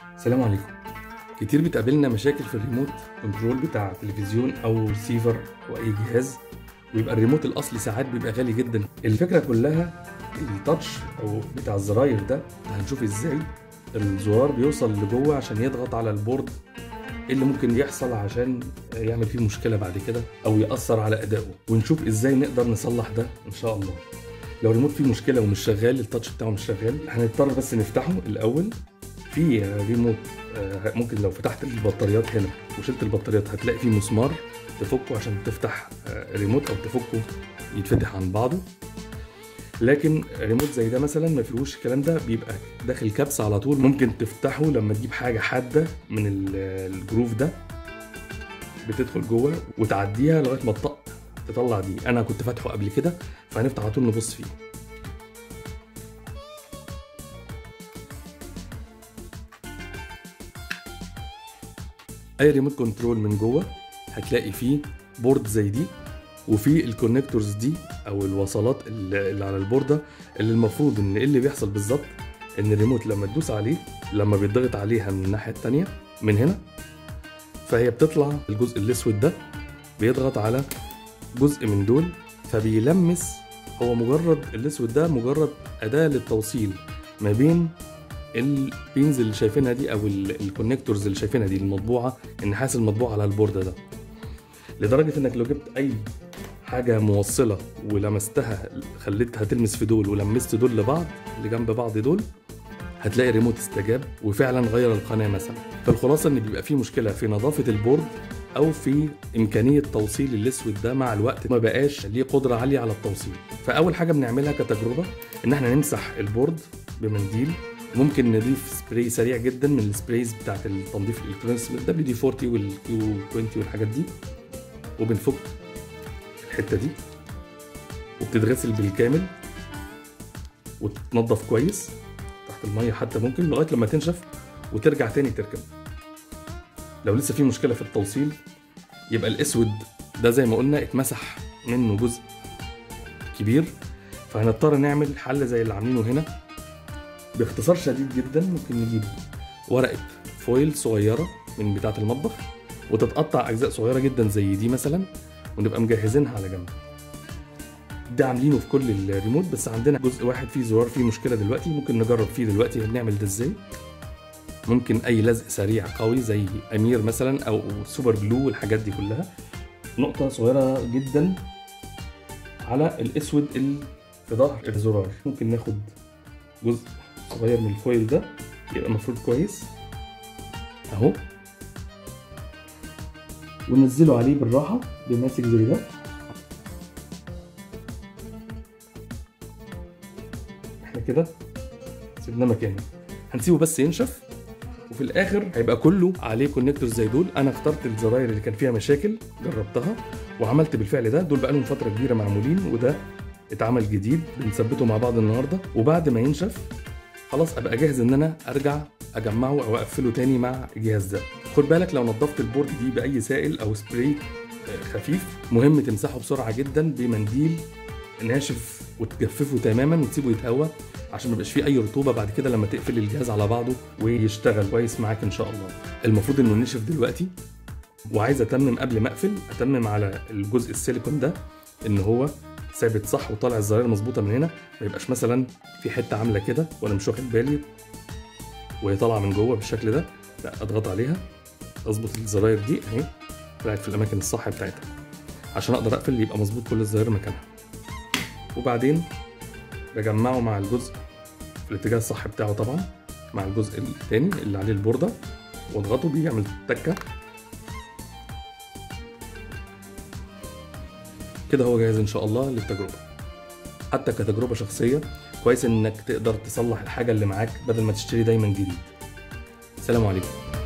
السلام عليكم كتير بتقابلنا مشاكل في الريموت كنترول بتاع تلفزيون او ريسيفر او اي جهاز ويبقى الريموت الاصلي ساعات بيبقى غالي جدا الفكره كلها التاتش او بتاع الزراير ده هنشوف ازاي الزرار بيوصل لجوه عشان يضغط على البورد إيه اللي ممكن يحصل عشان يعمل فيه مشكله بعد كده او ياثر على ادائه ونشوف ازاي نقدر نصلح ده ان شاء الله لو الريموت فيه مشكله ومش شغال التاتش بتاعه مش شغال هنضطر بس نفتحه الاول في ريموت آه، ممكن لو فتحت البطاريات هنا وشلت البطاريات هتلاقي فيه مسمار تفكه عشان تفتح آه، ريموت او تفكه يتفتح عن بعضه لكن ريموت زي ده مثلا ما فيهوش الكلام ده بيبقى داخل كبسه على طول ممكن تفتحه لما تجيب حاجه حاده من ال- الجروف ده بتدخل جوه وتعديها لغايه ما تطق تطلع دي انا كنت فاتحه قبل كده فهنفتح على طول نبص فيه اي ريموت كنترول من جوه هتلاقي فيه بورد زي دي وفي الكونكتورز دي او الوصلات اللي اللي على البورده اللي المفروض ان ايه اللي بيحصل بالظبط ان الريموت لما تدوس عليه لما بيتضغط عليها من الناحيه التانية من هنا فهي بتطلع الجزء الاسود ده بيضغط على جزء من دول فبيلمس هو مجرد الاسود ده مجرد اداه للتوصيل ما بين البينز اللي شايفينها دي او الكونكتورز اللي شايفينها دي المطبوعه النحاس المطبوع على البورده ده لدرجه انك لو جبت اي حاجه موصله ولمستها خليتها تلمس في دول ولمست دول لبعض اللي جنب بعض دول هتلاقي ريموت استجاب وفعلا غير القناه مثلا فالخلاصه ان بيبقى في مشكله في نظافه البورد او في امكانيه توصيل الاسود ده مع الوقت ما بقاش ليه قدره عاليه على التوصيل فاول حاجه بنعملها كتجربه ان احنا نمسح البورد بمنديل ممكن نضيف سبراي سريع جدا من السبرايز بتاعت التنظيف الالكترونيكس الدبليو دي 40 والكيو 20 والحاجات دي وبنفك الحته دي وبتتغسل بالكامل وتتنضف كويس تحت الميه حتى ممكن لغايه لما تنشف وترجع تاني تركب لو لسه في مشكله في التوصيل يبقى الاسود ده زي ما قلنا اتمسح منه جزء كبير فهنضطر نعمل حل زي اللي عاملينه هنا باختصار شديد جدا ممكن نجيب ورقه فويل صغيره من بتاعه المطبخ وتتقطع اجزاء صغيره جدا زي دي مثلا ونبقى مجهزينها على جنب ده عاملينه في كل الريموت بس عندنا جزء واحد فيه زرار فيه مشكله دلوقتي ممكن نجرب فيه دلوقتي هنعمل ده ازاي ممكن اي لزق سريع قوي زي امير مثلا او سوبر جلو والحاجات دي كلها نقطه صغيره جدا على الاسود اللي في ظهر الزرار ممكن ناخد جزء صغير من الفويل ده يبقى المفروض كويس اهو وننزله عليه بالراحه بماسك زي ده احنا كده سيبناه مكانه هنسيبه بس ينشف وفي الاخر هيبقى كله عليه كونكتور زي دول انا اخترت الزراير اللي كان فيها مشاكل جربتها وعملت بالفعل ده دول بقالهم فتره كبيره معمولين وده اتعمل جديد بنثبته مع بعض النهارده وبعد ما ينشف خلاص ابقى جاهز ان انا ارجع اجمعه او اقفله تاني مع الجهاز ده خد بالك لو نظفت البورد دي باي سائل او سبراي آه، خفيف مهم تمسحه بسرعه جدا بمنديل ناشف وتجففه تماما وتسيبه يتهوى عشان ما يبقاش فيه اي رطوبه بعد كده لما تقفل الجهاز على بعضه ويشتغل كويس معاك ان شاء الله المفروض انه نشف دلوقتي وعايز اتمم قبل ما اقفل اتمم على الجزء السيليكون ده ان هو ثابت صح وطالع الزراير مظبوطه من هنا ما يبقاش مثلا في حته عامله كده وانا مش واخد بالي وهي طالعه من جوه بالشكل ده لا اضغط عليها اظبط الزراير دي اهي طلعت في الاماكن الصح بتاعتها عشان اقدر اقفل يبقى مظبوط كل الزراير مكانها وبعدين بجمعه مع الجزء في الاتجاه الصح بتاعه طبعا مع الجزء التاني اللي عليه البورده واضغطه بيعمل تكه كده هو جاهز ان شاء الله للتجربه حتى كتجربه شخصيه كويس انك تقدر تصلح الحاجه اللي معاك بدل ما تشتري دايما جديد سلام عليكم